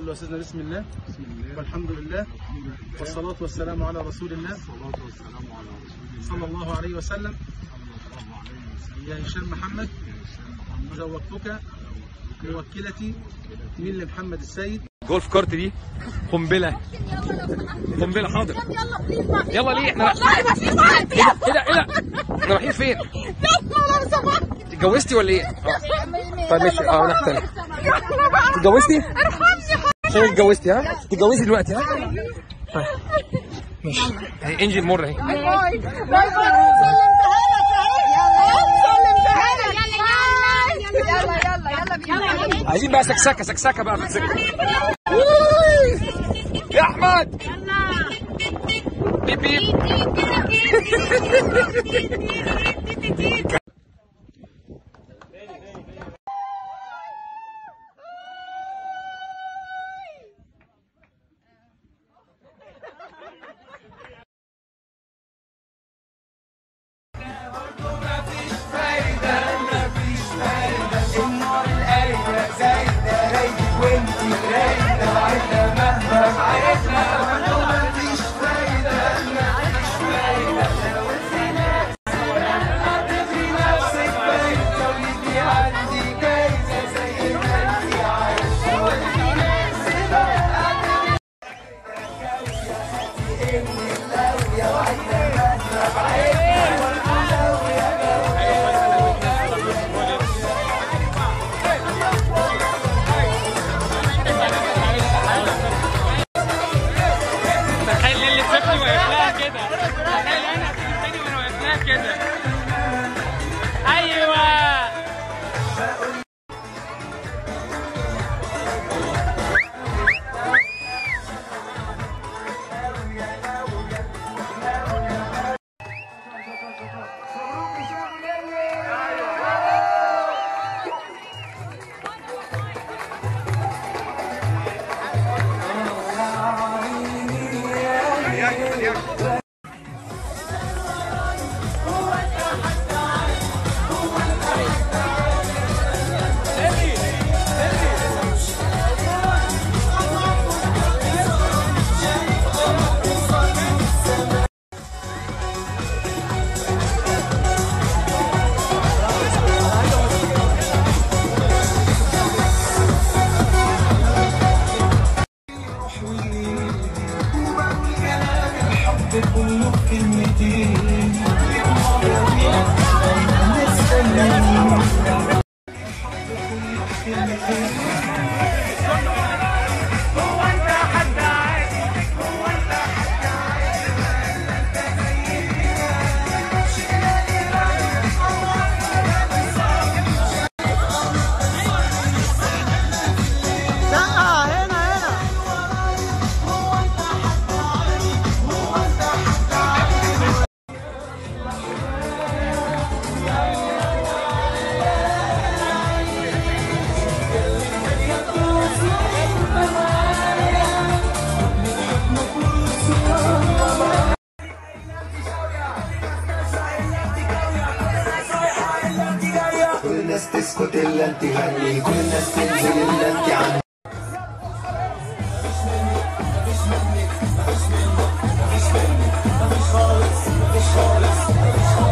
صلوا يا سيدنا بسم الله والحمد لله والصلاة والسلام على رسول الله صلى الله عليه وسلم يا هشام محمد زوجتك موكلتي من لمحمد السيد جولف كارت دي قنبله قنبله حاضر يلا بليز بقى يلا ليه احنا والله ما في وقت ايه ده ايه ده ايه ده احنا رايحين فين يلا لو سمحت اتجوزتي ولا ايه اه طيب ماشي اه ناحيه تانية يلا بقى اتجوزتي ارحمني عشان اتجوزتي ها تتجوزي دلوقتي ها طيب ماشي اهي انجل مر اهي باي باي باي باي سلمتها لك اهي سلمتها لك يلا يلا يلا يلا بينا عايزين بقى سكسكه سكسكه بقى في السكه يا احمد بيب بيب تخيل اللي سابني واقف لها كده تخيل انا سبتني وانا واقف لها كده ايوه كل الناس تسكت الا انت غني كل الناس تنزل الا انت عني خالص مفيش خالص